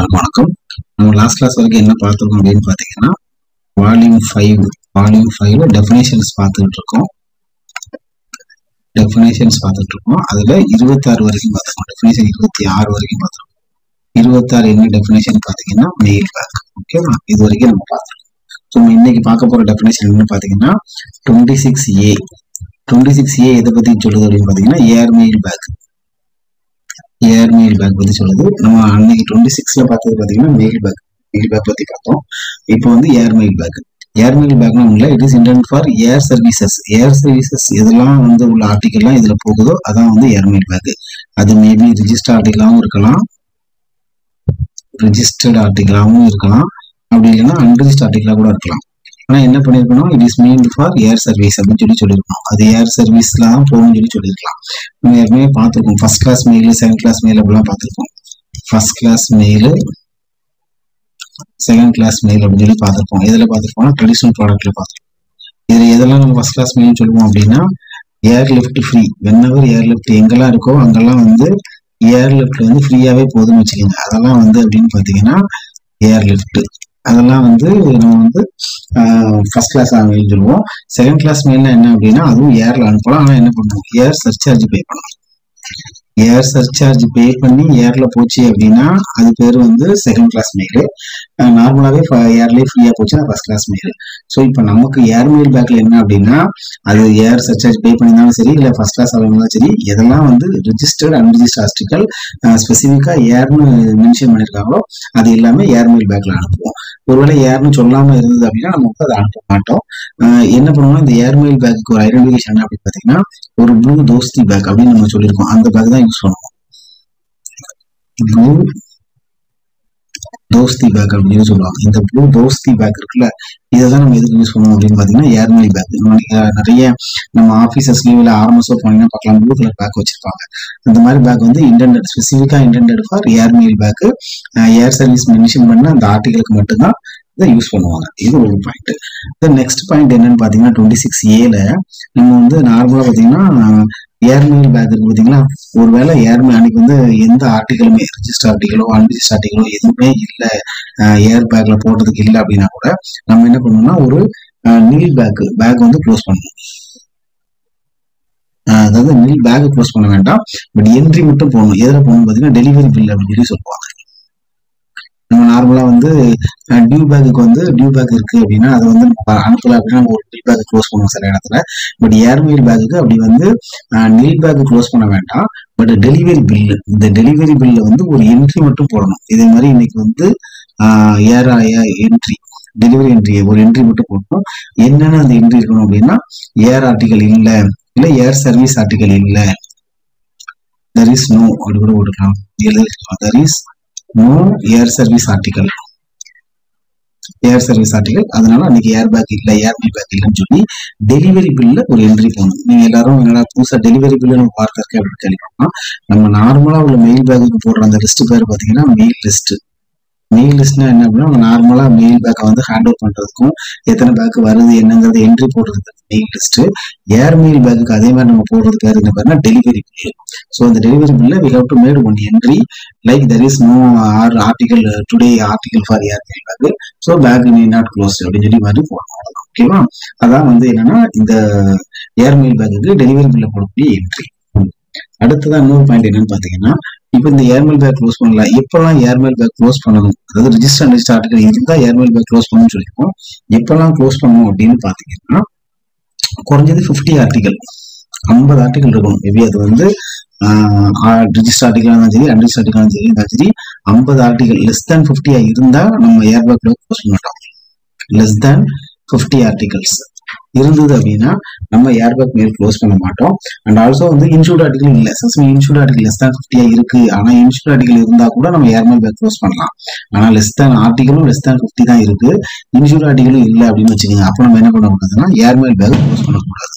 அனைவருக்கும் வணக்கம் நம்ம லாஸ்ட் கிளாஸ் வரைக்கும் என்ன பார்த்துருக்கோம் அப்படின்னு பார்த்தீங்கன்னா volume five volume five definitions பார்த்துட்டு இருக்கோம் டெஃபினேஷன்ஸ் பார்த்துட்டு இருக்கோம் அதில் இருபத்தாறு வரைக்கும் பார்த்துருக்கோம் டெஃபினேஷன் இருபத்தி ஆறு வரைக்கும் பார்த்துருக்கோம் இருபத்தாறு என்ன டெஃபினேஷன் பார்த்தீங்கன்னா மெயில் பேக் ஓகேவா இது வரைக்கும் நம்ம பார்த்துருக்கோம் ஸோ நம்ம இன்னைக்கு பார்க்க போகிற டெஃபினேஷன் என்னன்னு பார்த்தீங்கன்னா twenty six A twenty six A எதை பற்றி சொல்லுது அப்படின்னு பார்த்தீங்கன்னா air mail bag air mail bag பத்தி சொல்லுது நம்ம அன்னைக்கு டுவெண்ட்டி சிக்ஸ்ல பார்த்தது பாத்தீங்கன்னா மெயில் பேக் மெயில் பேக் பத்தி பார்த்தோம் இப்போ வந்து air mail bag air mail பேக்னா உள்ள it is intent for air services air services எதெல்லாம் வந்து உள்ள ஆர்டிகல்லாம் இதுல போகுதோ அதான் வந்து ஏர் மெயில் பேக் அது மேபி ரிஜிஸ்டர் ஆர்டிகலாகவும் இருக்கலாம் ரிஜிஸ்டர்ட் ஆர்டிகலாகவும் இருக்கலாம் அப்படி இல்லைன்னா அன்ரிஜிஸ்டர் ஆர்டிகலா கூட இருக்கலாம் ஆனா என்ன பண்ணிருக்கணும் it is mean for air service அப்படின்னு சொல்லி சொல்லியிருக்கோம் அது ஏர் சர்வீஸ்ல தான் போகணும்னு சொல்லி சொல்லியிருக்கலாம் நம்ம ஏற்கனவே பார்த்துருக்கோம் first class mail second class mail அப்படிலாம் பார்த்துருக்கோம் first class mail second class mail அப்படின்னு சொல்லி பார்த்துருப்போம் எதில் பார்த்துருப்போம்னா ட்ரெடிஷனல் ப்ராடக்ட்ல பார்த்துருப்போம் இதில் எதெல்லாம் நம்ம ஃபர்ஸ்ட் கிளாஸ் மெயில் சொல்லுவோம் அப்படின்னா air lift free whenever air lift எங்கெல்லாம் இருக்கோ அங்கெல்லாம் வந்து ஏர் லிஃப்ட் வந்து ஃப்ரீயாவே போதும்னு வச்சுக்கோங்க அதெல்லாம் வந்து அப்படின்னு பார்த்தீங்கன்னா ஏர் லிஃப்ட் அதெல்லாம் வந்து நம்ம வந்து ஃபர்ஸ்ட் கிளாஸ் மெயில் சொல்லுவோம் செகண்ட் கிளாஸ் மெயில்னா என்ன அப்படின்னா அதுவும் ஏர்ல அனுப்பலாம் ஆனால் என்ன பண்ணுவோம் ஏர் சர்ச்சார்ஜ் பே பண்ணணும் ஏர் சர்ச்சார்ஜ் பே பண்ணி ஏர்ல போச்சு அப்படின்னா அது பேர் வந்து செகண்ட் கிளாஸ் மெயில் நார்மலாவே ஏர்லயே ஃப்ரீயா போச்சுன்னா ஃபர்ஸ்ட் கிளாஸ் மெயில் ஸோ இப்போ நமக்கு ஏர் மெயில் பேக்ல என்ன அப்படின்னா அது ஏர் சர்ச்சார்ஜ் பே பண்ணியிருந்தாலும் சரி இல்லை ஃபர்ஸ்ட் கிளாஸ் இருந்தாலும் சரி எதெல்லாம் வந்து ரிஜிஸ்டர்ட் அன்ரிஜிஸ்டர்ட் ஆர்டிக்கல் ஸ்பெசிஃபிக்கா ஏர்னு மென்ஷன் பண்ணியிருக்காங்களோ அது எல்லாமே ஏர் மெயில் பேக்ல அனுப்புவோம் ஒருவேளை ஏர்னு சொல்லாம இருந்தது அப்படின்னா நம்ம வந்து அதை அனுப்ப மாட்டோம் என்ன பண்ணுவோம்னா இந்த ஏர்மெயில் பேக்கு ஒரு ஐடென்டிஃபிகேஷன் என்ன அப்படின்னு பார்த்தீங்கன்னா ஒரு ப்ளூ தோஸ்தி பேக் அப்படின்னு நம்ம சொல்லியிருக்கோம் அந்த பேக் தான் யூஸ் பண்ணுவோம் ப்ளூ தோஸ்தி பேக் அப்படின்னு சொல்லுவாங்க இந்த ப்ளூ தோஸ்தி பேக் இருக்குல்ல இதை தான் நம்ம எதுக்கு யூஸ் பண்ணுவோம் அப்படின்னு பார்த்தீங்கன்னா ஏர்மெயில் பேக் நம்ம நிறைய நம்ம ஆஃபீஸஸ்லயும் இல்லை ஆர்எம்எஸ்ஓ போனீங்கன்னா பார்க்கலாம் ப்ளூ கலர் பேக் வச்சிருப்பாங்க அந்த மாதிரி பேக் வந்து இன்டென்டட் ஸ்பெசிஃபிக்கா intended for airmail bag air service mention பண்ண அந்த ஆர்டிகளுக்கு மட்டும்தான் இதை யூஸ் பண்ணுவாங்க இது ஒரு பாயிண்ட் தென் நெக்ஸ்ட் பாயிண்ட் என்னன்னு பாத்தீங்கன்னா டுவெண்ட்டி சிக்ஸ் ஏல நம்ம வந்து நார்மலா பாத்தீங்கன்னா ஏர்மெயில் பேக் இருக்கு பாத்தீங்களா ஒருவேளை ஏர்மெயில் அன்னைக்கு வந்து எந்த ஆர்டிகளுமே ரிஜிஸ்டர் ஆர்டிகளோ அன்ரிஜிஸ்டர் ஆர்டிகளோ எதுவுமே இல்லை ஏர் பேக்ல போடுறதுக்கு இல்லை அப்படின்னா கூட நம்ம என்ன பண்ணணும்னா ஒரு நீல் பேக் பேக் வந்து க்ளோஸ் பண்ணணும் அதாவது நீல் பேக் க்ளோஸ் பண்ண வேண்டாம் பட் என்ட்ரி மட்டும் போகணும் எதில் போகணும் பார்த்தீங்கன்னா டெலிவரி பில் அப்படின்னு சொல்லி சொல்லுவாங்க நம்ம நார்மலா வந்து டியூ பேக்கு வந்து டியூ பேக் இருக்கு அப்படின்னா அது வந்து அனுப்பல அப்படின்னா நம்ம ஒரு டியூ பேக் க்ளோஸ் பண்ணுவோம் சில இடத்துல பட் ஏர்மெயில் பேக்கு அப்படி வந்து நீல் பேக் க்ளோஸ் பண்ண வேண்டாம் பட் டெலிவரி பில் இந்த டெலிவரி பில்ல வந்து ஒரு என்ட்ரி மட்டும் போடணும் இதே மாதிரி இன்னைக்கு வந்து ஏர் என்ட்ரி டெலிவரி என்ட்ரி ஒரு என்ட்ரி மட்டும் போடணும் என்னென்ன அந்த என்ட்ரி இருக்கணும் அப்படின்னா ஏர் ஆர்டிகல் இல்ல இல்ல ஏர் சர்வீஸ் ஆர்டிகல் இல்ல தெர் இஸ் நோ அப்படி கூட போட்டுக்கலாம் there is no air service article air service article அதனால அன்னைக்கு ஏர் பேக் இல்ல ஏர் மெயில் பேக் இல்லைன்னு சொல்லி டெலிவரி பில்ல ஒரு என்ட்ரி போகணும் நீங்க எல்லாரும் என்னடா புதுசா டெலிவரி பில்லு நம்ம பார்க்க இருக்கு அப்படின்னு கேள்விப்பட்டோம் நம்ம நார்மலா உள்ள மெயில் பேக்கு போடுற அந்த லிஸ்ட் பேர் பாத்தீங்கன்னா மெயில் லிஸ்ட் மெயில் லிஸ்ட்னா என்ன அப்படின்னா நார்மலா மெயில் பேக்கை வந்து ஹேண்ட் ஓவர் பண்றதுக்கும் எத்தனை பேக் வருது என்னங்கிறது என்ட்ரி போடுறதுக்கு mail list air mail bag அதே மாதிரி நம்ம போடுறது பேர் என்ன பேருனா டெலிவரி பில் ஸோ அந்த டெலிவரி பில்ல we have to made one entry like there is no are article today article for air mail bag so bag need not close அப்படின்னு சொல்லி மாதிரி போடணும் ஓகேவா அதான் வந்து என்னன்னா இந்த ஏர் மெயில் பேக்கு டெலிவரி பில்ல போடக்கூடிய என்ட்ரி அடுத்ததான் இன்னொரு பாயிண்ட் என்னன்னு பாத்தீங்கன்னா இப்போ இந்த ஏர்மெல் பேக் க்ளோஸ் பண்ணலாம் எப்பெல்லாம் ஏர்மெல் பேக் க்ளோஸ் பண்ணணும் அதாவது ரிஜிஸ்டர் லிஸ்ட் ஆர்டிகல் இருந்தா ஏர்மெல் பேக் க்ளோஸ் பண்ணணும்னு சொல்லியிருக்கோம் எப்பெல்லாம் க்ளோஸ் பண்ணணும் அப்படின்னு பாத்தீங்கன்னா குறைஞ்சது ஃபிஃப்டி ஆர்டிகல் ஐம்பது ஆர்டிகல் இருக்கணும் மேபி அது வந்து ரிஜிஸ்டர் ஆர்டிகல் இருந்தாலும் சரி அன்ரிஜிஸ்டர் ஆர்டிகல் சரி இருந்தாலும் சரி ஐம்பது ஆர்டிகல் லெஸ் தேன் ஃபிஃப்டியா இருந்தா நம்ம ஏர் பேக் க்ளோஸ் பண்ண மாட்டோம் லெஸ் தேன் ஃபிஃப்டி ஆர்டிகல்ஸ் இருந்தது அப்படின்னா நம்ம ஏர்பேக் மேல் க்ளோஸ் பண்ண மாட்டோம் அண்ட் ஆல்சோ வந்து இன்சூர்ட் ஆர்டிகல் இல்ல சஸ்மி இன்சூர்ட் ஆர்டிகல் லெஸ் தான் ஃபிஃப்டியா இருக்கு ஆனா இன்சூர்ட் ஆர்டிகல் இருந்தா கூட நம்ம ஏர்மெல் பேக் க்ளோஸ் பண்ணலாம் ஆனா லெஸ் தான் ஆர்டிகலும் லெஸ் தான் ஃபிஃப்டி தான் இருக்கு இன்சூர்ட் ஆர்டிகலும் இல்ல அப்படின்னு வச்சுக்கோங்க அப்போ நம்ம என்ன பண்ண கூடாதுன்னா ஏர்மெல் பேக் க்ளோஸ் பண்ணக்கூடாது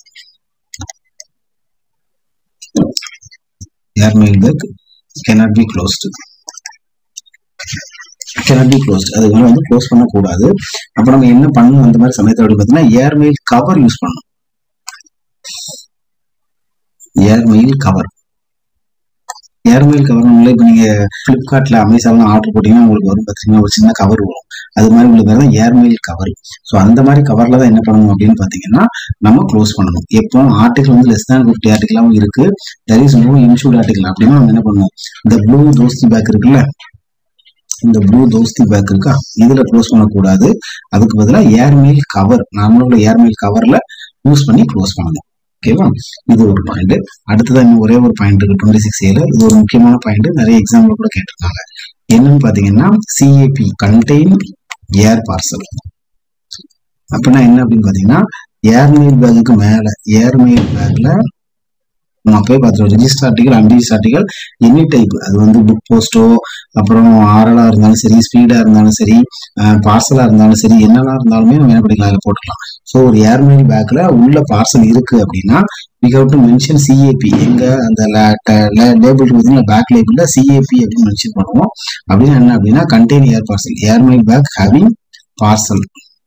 airmail bag cannot be closed cannot be closed அது வந்து க்ளோஸ் பண்ணக்கூடாது அப்ப நம்ம என்ன பண்ணணும் அந்த மாதிரி சமயத்தை அப்படி பார்த்தீங்கன்னா ஏர்மெயில் கவர் யூஸ் பண்ணணும் ஏர்மெயில் கவர் ஏர்மெயில் கவர் நம்மளே இப்போ நீங்க ஃபிளிப்கார்ட்ல அமேசான்ல ஆர்டர் போட்டீங்கன்னா உங்களுக்கு வரும் பார்த்தீங்கன்னா ஒரு சின்ன கவர் வரும் அது மாதிரி உள்ள பேர் தான் ஏர்மெயில் கவர் ஸோ அந்த மாதிரி கவர்ல தான் என்ன பண்ணணும் அப்படின்னு பார்த்தீங்கன்னா நம்ம க்ளோஸ் பண்ணணும் எப்போ ஆர்டிகல் வந்து லெஸ் தேன் ஃபிஃப்டி ஆர்டிகலாகவும் இருக்கு there is no insured article அப்படின்னா நம்ம என்ன பண்ணுவோம் இந்த ப்ளூ தோஸ்தி பேக் இருக்குல்ல இந்த ப்ளூ தோஸ்தி பேக் இருக்கா இதுல க்ளோஸ் பண்ணக்கூடாது அதுக்கு பதிலாக ஏர்மெயில் கவர் நம்மளோட ஏர்மெயில் கவர்ல யூஸ் பண்ணி க்ளோஸ் பண்ணணும் ஓகேவா இது ஒரு பாயிண்ட் அடுத்ததான் இன்னும் ஒரே ஒரு பாயிண்ட் இருக்கு டுவெண்ட்டி சிக்ஸ் ஏல இது ஒரு முக்கியமான பாயிண்ட் நிறைய எக்ஸாம்பிள் கூட கேட்டிருக்காங்க என்னன்னு பாத்தீங்கன்னா சிஏபி கண்டெயின் ஏர் பார்சல் அப்படின்னா என்ன அப்படின்னு பாத்தீங்கன்னா ஏர்மெயில் பேக்குக்கு மேல ஏர்மெயில் பேக்ல நம்ம அப்பயே பார்த்துருவோம் register article unregister article any type அது வந்து புக் போஸ்டோ அப்புறம் ஆரலா இருந்தாலும் சரி ஸ்பீடா இருந்தாலும் சரி பார்சலா இருந்தாலும் சரி என்னெல்லாம் இருந்தாலுமே நம்ம என்ன பண்ணிக்கலாம் அதில் போட்டுக்கலாம் ஸோ ஒரு ஏர்மெயில் பேக்ல உள்ள பார்சல் இருக்கு அப்படின்னா we have to mention CAB எங்க அந்த லேபிள் பார்த்தீங்கன்னா பேக் லேபிள்ல சிஏபி அப்படின்னு மென்ஷன் பண்ணுவோம் அப்படின்னு என்ன அப்படின்னா contain air parcel airmail bag having parcel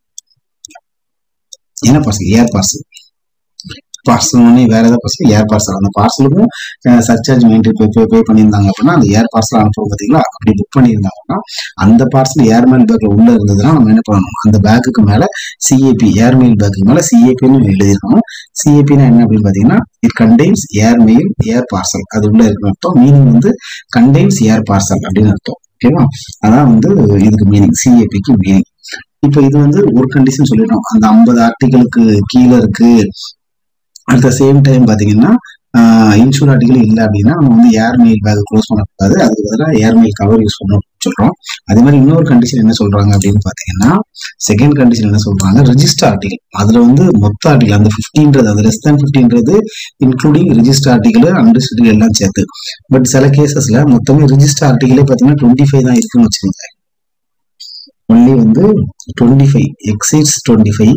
என்ன பார்சல் ஏர் பார்சல் பார்சல் ஒன்று வேற ஏதாவது பார்சல் ஏர் பார்சல் அந்த பார்சலுக்கும் சர்சார்ஜ் மெயின்டைன் பே பே பே பண்ணியிருந்தாங்க அப்படின்னா அந்த ஏர் பார்சல் அனுப்புவோம் பார்த்தீங்களா அப்படி புக் பண்ணியிருந்தாங்கன்னா அந்த பார்சல் ஏர்மெயில் பேக்ல உள்ள இருந்ததுன்னா நம்ம என்ன பண்ணணும் அந்த பேக்குக்கு மேல சிஏபி ஏர்மெயில் பேக்குக்கு மேல சிஏபின்னு எழுதிருக்கணும் சிஏபினா என்ன அப்படின்னு பார்த்தீங்கன்னா it contains airmail air parcel அது உள்ள இருக்கிற அர்த்தம் மீனிங் வந்து கண்டெய்ன்ஸ் ஏர் பார்சல் அப்படின்னு அர்த்தம் ஓகேவா அதான் வந்து இதுக்கு மீனிங் சிஏபிக்கு மீனிங் இப்போ இது வந்து ஒரு கண்டிஷன் சொல்லிட்டோம் அந்த ஐம்பது ஆர்டிகளுக்கு கீழே இருக்கு அட் த சேம் டைம் பார்த்தீங்கன்னா இன்சூர் ஆர்டிகல் இல்லை அப்படின்னா நம்ம வந்து ஏர் மெயில் பேக் க்ளோஸ் பண்ணக்கூடாது அதுக்கு பதிலாக ஏர் மெயில் கவர் யூஸ் பண்ண சொல்றோம் அதே மாதிரி இன்னொரு கண்டிஷன் என்ன சொல்றாங்க அப்படின்னு பார்த்தீங்கன்னா செகண்ட் கண்டிஷன் என்ன சொல்றாங்க ரிஜிஸ்டர் ஆர்டிகல் அதுல வந்து மொத்த ஆர்டிகல் அந்த ஃபிஃப்டின்றது அந்த லெஸ் தேன் ஃபிஃப்டின்றது இன்க்ளூடிங் ரிஜிஸ்டர் ஆர்டிகல் அன்ரிஜிஸ்டர் எல்லாம் சேர்த்து பட் சில கேசஸ்ல மொத்தமே ரிஜிஸ்டர் ஆர்டிகலே பார்த்தீங்கன்னா டுவெண்ட்டி ஃபைவ் தான் இருக்குன்னு வச்சுக்கோங்க ஒன்லி வந்து twenty five exceeds twenty five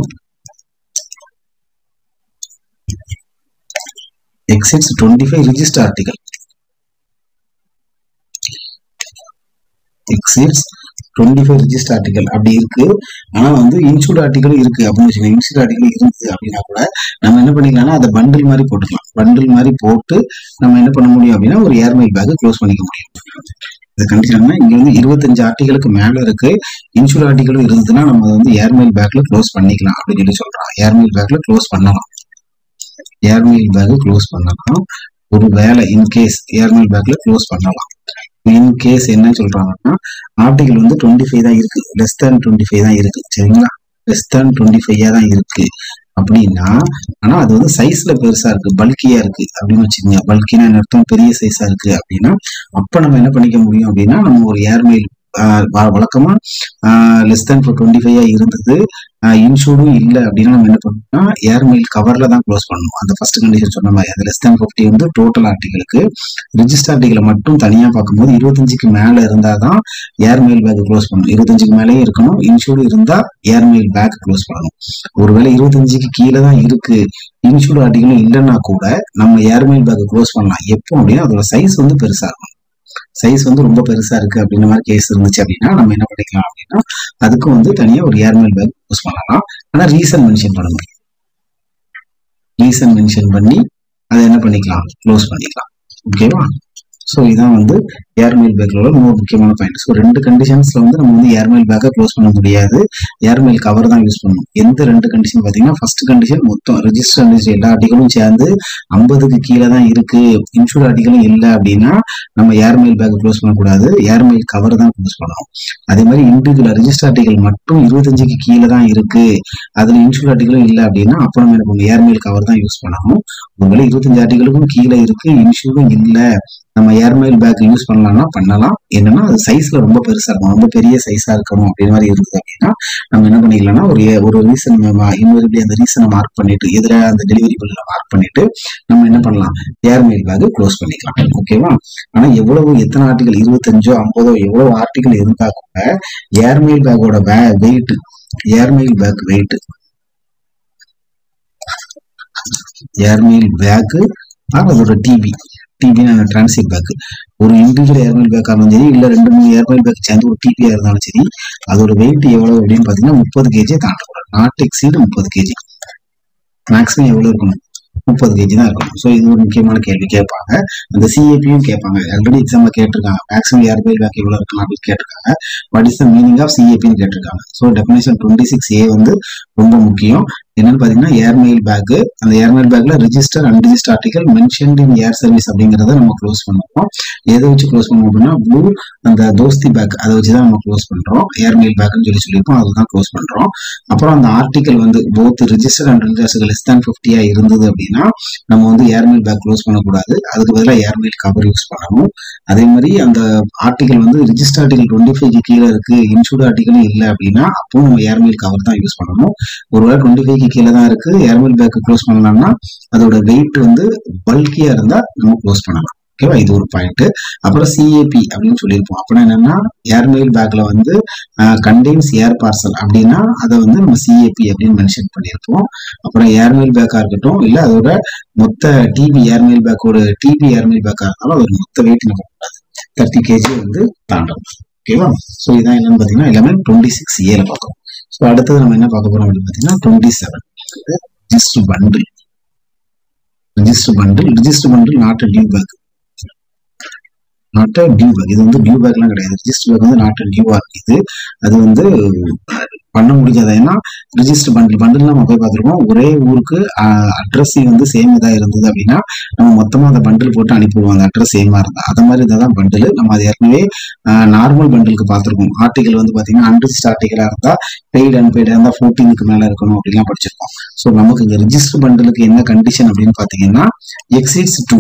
exceeds 25 register article exceeds 25 register article அப்படி இருக்கு ஆனா வந்து இன்சூர்ட் ஆர்டிகல் இருக்கு அப்படின்னு வச்சுக்கோங்க இன்சூர்ட் ஆர்டிகல் இருக்கு அப்படின்னா கூட நம்ம என்ன பண்ணிக்கலாம்னா அதை பண்டில் மாதிரி போட்டுக்கலாம் பண்டில் மாதிரி போட்டு நம்ம என்ன பண்ண முடியும் அப்படின்னா ஒரு ஏர்மெயில் பேக் க்ளோஸ் பண்ணிக்க முடியும் இந்த கண்டிஷன் இங்க வந்து இருபத்தஞ்சு ஆர்டிகளுக்கு மேல இருக்கு இன்சூர் ஆர்டிகளும் இருந்ததுன்னா நம்ம வந்து ஏர்மெயில் பேக்ல க்ளோஸ் பண்ணிக்கலாம் அப்படின்னு சொல்லி சொல்றோம் ஏர்மெயில் பேக்ல க்ளோஸ் பண்ணலாம் ஏர்மெயில் பேக் க்ளோஸ் பண்ணலாம் ஒரு வேலை இன்கேஸ் ஏர்மெயில் பேக்ல க்ளோஸ் பண்ணலாம் இன் கேஸ் என்ன சொல்றாங்கன்னா ஆர்டிகல் வந்து டுவெண்ட்டி ஃபைவ் தான் இருக்கு லெஸ் தேன் டுவெண்ட்டி ஃபைவ் தான் இருக்கு சரிங்களா லெஸ் தேன் டுவெண்ட்டி ஃபைவ் தான் இருக்கு அப்படின்னா ஆனா அது வந்து சைஸ்ல பெருசா இருக்கு பல்கியா இருக்கு அப்படின்னு வச்சுக்கோங்க பல்கினா அர்த்தம் பெரிய சைஸா இருக்கு அப்படின்னா அப்ப நம்ம என்ன பண்ணிக்க முடியும் அப்படின்னா நம்ம ஒரு ஏர்மெயில் வழக்கமா லெஸ் தேன் டுவெண்ட்டி ஃபைவ் இருந்தது இன்சூர்டும் இல்லை அப்படின்னா நம்ம என்ன பண்ணணும்னா ஏர்மெயில் கவர்ல தான் க்ளோஸ் பண்ணணும் அந்த ஃபர்ஸ்ட் கண்டிஷன் சொன்ன மாதிரி அந்த லெஸ் தேன் ஃபிஃப்டி வந்து டோட்டல் ஆர்டிகளுக்கு ரிஜிஸ்டர் ஆர்டிகளை மட்டும் தனியா பார்க்கும்போது இருபத்தஞ்சுக்கு மேல இருந்தால் தான் ஏர்மெயில் பேக் க்ளோஸ் பண்ணணும் இருபத்தஞ்சுக்கு மேலேயும் இருக்கணும் இன்சூர்டு இருந்தா ஏர்மெயில் பேக் க்ளோஸ் பண்ணணும் ஒருவேளை இருபத்தஞ்சுக்கு கீழே தான் இருக்கு இன்சூர்டு ஆர்டிகளும் இல்லைன்னா கூட நம்ம ஏர்மெயில் பேக் க்ளோஸ் பண்ணலாம் எப்போ அப்படின்னா அதோட சைஸ் வந்து பெருசா இருக்கும் சைஸ் வந்து ரொம்ப பெருசா இருக்கு அப்படின்ற மாதிரி கேஸ் இருந்துச்சு அப்படின்னா நம்ம என்ன பண்ணிக்கலாம் அப்படின்னா அதுக்கும் வந்து தனியா ஒரு ஏர்மெயில் பேக் யூஸ் பண்ணலாம் ஆனா ரீசன் மென்ஷன் பண்ணுங்க ரீசன் மென்ஷன் பண்ணி அதை என்ன பண்ணிக்கலாம் க்ளோஸ் பண்ணிக்கலாம் ஓகேவா ஸோ இதான் வந்து ஏர்மெயில் பேக்கோட ரொம்ப முக்கியமான பாயிண்ட் ஸோ ரெண்டு கண்டிஷன்ஸ்ல வந்து நம்ம வந்து ஏர்மெயில் பேக்கை க்ளோஸ் பண்ண முடியாது ஏர்மெயில் கவர் தான் யூஸ் பண்ணணும் எந்த ரெண்டு கண்டிஷன் பார்த்தீங்கன்னா ஃபர்ஸ்ட் கண்டிஷன் மொத்தம் ரிஜிஸ்டர் அண்ட் எல்லா ஆர்டிகளும் சேர்ந்து ஐம்பதுக்கு கீழே தான் இருக்கு இன்சூர் ஆர்டிகளும் இல்லை அப்படின்னா நம்ம ஏர்மெயில் பேக்கை க்ளோஸ் பண்ணக்கூடாது ஏர்மெயில் கவர் தான் க்ளோஸ் பண்ணணும் அதே மாதிரி இண்டிவிஜுவல் ரிஜிஸ்டர் ஆர்டிகல் மட்டும் இருபத்தஞ்சுக்கு கீழே தான் இருக்கு அதுல இன்சூர் ஆர்டிகளும் இல்லை அப்படின்னா அப்போ நம்ம என்ன பண்ணணும் ஏர்மெயில் கவர் தான் யூஸ் பண்ணணும் ஒருவேளை இருபத்தஞ்சு ஆர்டிகளுக்கும் கீழே இருக்கு இன்சூரும் இல்லை நம்ம ஏர்மெயில் பேக் யூஸ் பண்ணலாம்னா பண்ணலாம் என்னன்னா அது சைஸ்ல ரொம்ப பெருசா இருக்கும் ரொம்ப பெரிய சைஸா இருக்கணும் அப்படின்ற மாதிரி இருந்தது அப்படின்னா நம்ம என்ன பண்ணிக்கலாம்னா ஒரு ஒரு ரீசன் இன்னொரு அந்த ரீசனை மார்க் பண்ணிட்டு எதிர அந்த டெலிவரி பில்ல மார்க் பண்ணிட்டு நம்ம என்ன பண்ணலாம் ஏர்மெயில் பேக் க்ளோஸ் பண்ணிக்கலாம் ஓகேவா ஆனா எவ்வளவு எத்தனை ஆர்டிகல் இருபத்தஞ்சோ ஐம்பதோ எவ்வளவு ஆர்டிகல் இருந்தா கூட ஏர்மெயில் பேக்கோட weight airmail bag weight airmail பேக்கு அதோட டிபி டிபின்னு டிரான்சிட் பேக் ஒரு இண்டிவிஜுவல் ஏர்மெயில் பேக்காக இருந்தாலும் சரி இல்லை ரெண்டு மூணு ஏர்மெயில் பேக் சேர்ந்து ஒரு டிபியா இருந்தாலும் சரி அதோட வெயிட் எவ்வளவு அப்படின்னு பார்த்தீங்கன்னா முப்பது கேஜி தாண்டக்கூடாது நாட் எக்ஸீடு முப்பது கேஜி மேக்ஸிமம் எவ்வளவு இருக்கணும் முப்பது கேஜி தான் இருக்கணும் ஸோ இது ஒரு முக்கியமான கேள்வி கேட்பாங்க அந்த சிஏபியும் கேட்பாங்க ஆல்ரெடி எக்ஸாம்ல கேட்டிருக்காங்க மேக்ஸிமம் ஏர் பை பேக் எவ்வளோ இருக்கலாம் அப்படின்னு கேட்டிருக்காங்க what is the meaning of சிஏபின்னு கேட்டிருக்காங்க so definition twenty six A வந்து ரொம்ப முக்கியம் என்னன்னு பாத்தீங்கன்னா ஏர்மெயில் பேக் அந்த ஏர்மெயில் பேக்ல register unregister article mentioned in air service அப்படிங்கறத நம்ம க்ளோஸ் பண்ணுவோம் எதை வச்சு க்ளோஸ் பண்ணுவோம் அப்படின்னா ப்ளூ அந்த தோஸ்தி பேக் அதை வச்சு தான் நம்ம க்ளோஸ் பண்றோம் ஏர்மெயில் பேக்னு சொல்லி சொல்லியிருப்போம் அதுதான் க்ளோஸ் பண்றோம் அப்புறம் அந்த ஆர்டிகல் வந்து both register and register less than ஃபிஃப்டியா இருந்தது அப்படின்னா நம்ம வந்து ஏர்மெயில் பேக் க்ளோஸ் பண்ணக்கூடாது அதுக்கு பதிலாக ஏர்மெயில் கவர் யூஸ் பண்ணணும் அதே மாதிரி அந்த ஆர்டிகல் வந்து ரிஜிஸ்டர் ஆர்டிகல் டுவெண்ட்டி ஃபைவ் கீழே இருக்கு இன்சூர்ட் ஆர்டிகலும் இல்லை அப்படின்னா அப்போ நம்ம ஏர்மெயில் கவர் தான் யூஸ் பண்ணணும் ஒருவேளை டுவெண்ட்டி ஃபைவ் கீழே தான் இருக்கு ஏர்மெயில் பேக் க்ளோஸ் பண்ணலாம்னா அதோட வெயிட் வந்து பல்கியா இருந்தா நம்ம க்ளோஸ் பண்ணலாம் ஓகேவா இது ஒரு பாயிண்ட் அப்புறம் சிஏபி அப்படின்னு சொல்லியிருப்போம் அப்படின்னா என்னன்னா ஏர்மெயில் பேக்ல வந்து கண்டெய்ன்ஸ் ஏர் பார்சல் அப்படின்னா அதை வந்து நம்ம சிஏபி அப்படின்னு மென்ஷன் பண்ணியிருப்போம் அப்புறம் ஏர்மெயில் பேக்கா இருக்கட்டும் இல்ல அதோட மொத்த டிபி ஏர்மெயில் பேக்கோட டிபி ஏர்மெயில் பேக்கா இருந்தாலும் அதோட மொத்த வெயிட் நம்ம கூடாது தேர்ட்டி கேஜி வந்து தாண்டணும் ஓகேவா ஸோ இதான் என்னன்னு பார்த்தீங்கன்னா எல்லாமே டுவெண்ட்டி சிக்ஸ் ஏல பார்க்கணும் ஸோ அடுத்தது நம்ம என்ன பார்க்க போறோம் அப்படின்னு பார்த்தீங்கன்னா twenty seven register bundle register bundle register bundle not a due bag not a due bag இது வந்து டியூ பேக்லாம் கிடையாது ரிஜிஸ்டர் பேக் வந்து நாட் அ டியூவா இருக்குது அது வந்து பண்ண முடியாது ஏன்னா ரிஜிஸ்டர் பண்டில் பண்டில் நம்ம போய் பார்த்துருக்கோம் ஒரே ஊருக்கு அட்ரஸ் வந்து சேம் இதா இருந்தது அப்படின்னா நம்ம மொத்தமா அந்த பண்டில் போட்டு அனுப்பிடுவோம் அந்த அட்ரஸ் சேமா இருந்தா அது மாதிரி இருந்தா தான் பண்டில் நம்ம அது ஏற்கனவே நார்மல் பண்டிலுக்கு பார்த்துருக்கோம் ஆர்டிகல் வந்து பாத்தீங்கன்னா அன்ரிஜிஸ்டர் ஆர்டிகலா இருந்தா பெய்டு அன்பெய்டு இருந்தா ஃபோர்டீனுக்கு மேல இருக்கணும் அப்படிலாம் படிச்சிருக்கோம் ஸோ நமக்கு இந்த ரிஜிஸ்டர் பண்டிலுக்கு என்ன கண்டிஷன் அப்படின்னு பாத்தீங்கன்னா எக்ஸிட்ஸ் டூ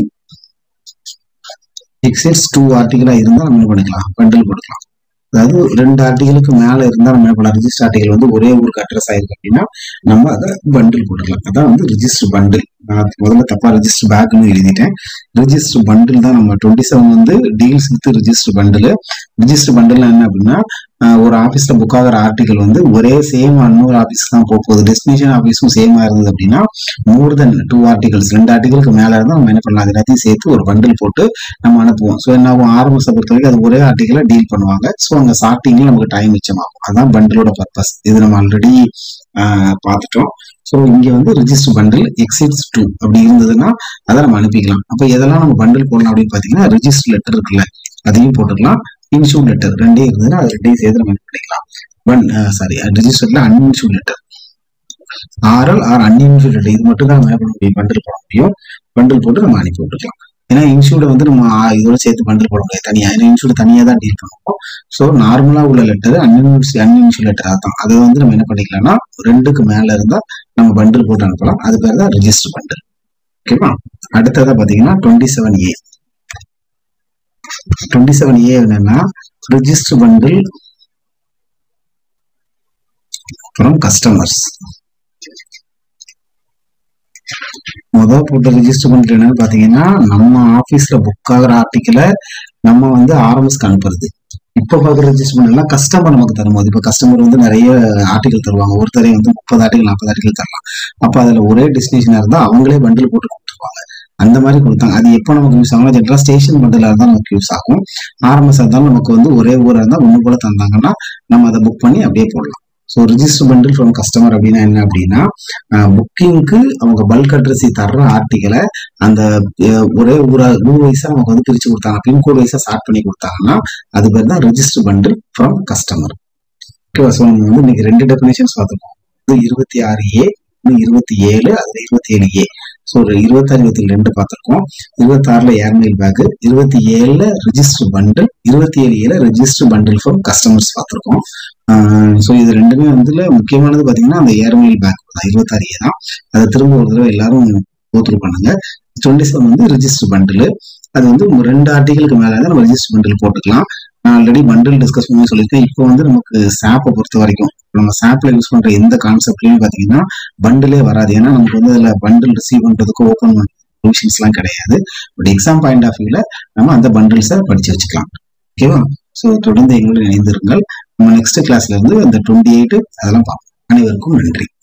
எக்ஸிட்ஸ் டூ ஆர்டிகலா இருந்தா நம்ம என்ன பண்ணிக்கலாம் பண்டில் போட்டுக்கலாம் அதாவது ரெண்டு ஆர்டிகளுக்கு மேல இருந்தா நம்ம என்ன பண்ணலாம் ரிஜிஸ்டர் ஆர்டிகல் வந்து ஒரே ஊருக்கு அட்ரஸ் ஆயிருக்கு அப்படின்னா நம்ம அதை பண்டில் போட்டுக்கலாம் அதான் வந்து ரிஜிஸ்டர் பண்டில் நான் முதல்ல தப்பா ரிஜிஸ்டர் பேக்னு எழுதிட்டேன் ரிஜிஸ்டர் பண்டில் தான் நம்ம டுவெண்ட்டி செவன் வந்து deals with register bundle register bundle என்ன அப்படின்னா ஒரு ஆஃபீஸ்ல புக் ஆகிற ஆர்டிகல் வந்து ஒரே சேம் இன்னொரு ஆஃபீஸ் தான் போக போகுது டெஸ்டினேஷன் ஆஃபீஸும் சேமா இருந்தது அப்படின்னா மோர் தென் டூ ஆர்டிகல்ஸ் ரெண்டு ஆர்டிகலுக்கு மேல இருந்தால் நம்ம என்ன பண்ணலாம் அது எல்லாத்தையும் சேர்த்து ஒரு பண்டில் போட்டு நம்ம அனுப்புவோம் ஸோ என்ன ஆகும் ஆரம்பத்தை பொறுத்த வரைக்கும் அது ஒரே ஆர்டிகலை டீல் பண்ணுவாங்க ஸோ அங்கே ஸ்டார்டிங்ல நமக்கு டைம் மிச்சமாகும் அதான் பண்டிலோட பர்பஸ் இது நம்ம ஆல்ரெடி பார்த்துட்டோம் ஸோ இங்க வந்து ரிஜிஸ்டர் பண்டில் எக்ஸிட்ஸ் டூ அப்படி இருந்ததுன்னா அதை நம்ம அனுப்பிக்கலாம் அப்போ எதெல்லாம் நம்ம பண்டில் போடலாம் அப்படின்னு பார்த்தீங்கன்னா ரிஜிஸ்டர் லெட்டர் இருக்குல்ல அதையும் போட்டுக்கலாம் இன்சூர் லெட்டர் ரெண்டே இருந்ததுன்னா அது ரெண்டையும் சேர்த்து நம்ம பண்ணிக்கலாம் ஒன் சாரி ரிஜிஸ்டர்ல uninsured letter RL R uninsured letter இது மட்டும் தான் நம்ம என்ன பண்ண முடியும் பண்டில் போட முடியும் பண்டில் போட்டு நம்ம அனுப்பி விட்டுக்கலாம் ஏன்னா இன்சூர்ட வந்து நம்ம இதோட சேர்த்து பண்டில் போட முடியாது தனியா ஏன்னா இன்சூர்ட் தனியாக தான் டீல் பண்ணுவோம் ஸோ நார்மலா உள்ள லெட்டர் அன்இன்சூர் அன்இன்சூர் லெட்டர் அதான் அதை வந்து நம்ம என்ன பண்ணிக்கலாம்னா ரெண்டுக்கு மேல இருந்தா நம்ம பண்டில் போட்டு அனுப்பலாம் அது பேர் தான் ரிஜிஸ்டர் பண்டில் ஓகேவா அடுத்ததா பாத்தீங்கன்னா twenty seven A twenty seven A என்னன்னா ரிஜிஸ்டர் பண்டில் ஃப்ரம் கஸ்டமர்ஸ் முதல் போட்ட ரிஜிஸ்டர் பண்டில் என்னன்னு பாத்தீங்கன்னா நம்ம ஆபீஸ்ல புக் ஆகிற ஆர்டிக்கலை நம்ம வந்து ஆர்எம்எஸ்க்கு அனுப்புறது இப்ப பாக்குற ரிஜிஸ்டர் பண்ணலாம் கஸ்டமர் நமக்கு தரும்போது இப்ப கஸ்டமர் வந்து நிறைய ஆர்டிகல் தருவாங்க ஒருத்தரே வந்து முப்பது ஆர்டிகல் நாற்பது ஆர்டிகல் தரலாம் அப்ப அதுல ஒரே டெஸ்டினேஷனா இருந்தா அவங்களே பண்டில் போட்டு கொடுத்துருவாங்க அந்த மாதிரி கொடுத்தாங்க அது எப்போ நமக்கு யூஸ் ஆகும் ஜென்ரலா ஸ்டேஷன் பண்டிலா இருந்தா நமக்கு யூஸ் ஆகும் ஆர்எம்எஸ் இருந்தாலும் நமக்கு வந்து ஒரே ஊரா இருந்தா ஒண்ணு போல தந்தாங்கன்னா நம்ம அதை புக் பண்ணி அப்படியே போடலாம் so register bundle from customer அப்படின்னா என்ன அப்படின்னா புக்கிங்க்கு அவங்க பல்க் அட்ரஸி தர்ற ஆர்டிகளை அந்த ஒரே ஊரா ஊர் வைஸா நமக்கு வந்து பிரிச்சு கொடுத்தாங்க பின்கோட் வைஸா ஸ்டார்ட் பண்ணி கொடுத்தாங்கன்னா அது பேர் தான் ரிஜிஸ்டர் பண்டில் ஃப்ரம் கஸ்டமர் ஓகேவா ஸோ நம்ம வந்து இன்னைக்கு ரெண்டு டெபினேஷன்ஸ் பார்த்துருக்கோம் இது இருபத்தி ஆறு ஏ இருபத்தி ஏழு அதுல இருபத்தி ஏழு ஏ ஸோ ஒரு இருபத்தாறு இருபத்தி ரெண்டு பார்த்துருக்கோம் இருபத்தாறுல ஏர்மெயில் பேக் இருபத்தி ஏழுல ரிஜிஸ்டர் பண்டில் இருபத்தி ஏழு ஏழு ரிஜிஸ்டர் பண்டில் ஃபார் கஸ்டமர்ஸ் பார்த்துருக்கோம் ஸோ இது ரெண்டுமே வந்துல முக்கியமானது பார்த்தீங்கன்னா அந்த ஏர்மெயில் பேக் தான் இருபத்தாறு ஏ தான் அதை திரும்ப ஒரு தடவை எல்லாரும் கோத்ரூ பண்ணுங்க டுவெண்ட்டி செவன் வந்து ரிஜிஸ்டர் பண்டில் அது வந்து ரெண்டு ஆர்டிகளுக்கு மேலே நம்ம ரிஜிஸ்டர் பண்டில் போட்டுக்கலாம் நான் ஆல்ரெடி பண்டில் டிஸ்கஸ் பண்ணி சொல்லியிருக்கேன் இப்போ வந்து நமக்கு சாப்பை பொறுத்த வரைக்கும் நம்ம சாப்ல யூஸ் பண்ற எந்த கான்செப்ட்லயும் பாத்தீங்கன்னா பண்டிலே வராது ஏன்னா நமக்கு வந்து அதுல பண்டில் ரிசீவ் பண்றதுக்கு ஓப்பன் ப்ரொவிஷன்ஸ் எல்லாம் கிடையாது பட் எக்ஸாம் பாயிண்ட் ஆஃப் வியூல நம்ம அந்த பண்டில்ஸை படிச்சு வச்சுக்கலாம் ஓகேவா ஸோ தொடர்ந்து எங்களுடன் இணைந்திருங்கள் நம்ம நெக்ஸ்ட் கிளாஸ்ல இருந்து அந்த டுவெண்ட்டி எயிட் அதெல்லாம் பார்ப்போம் அனைவருக்கும் நன்றி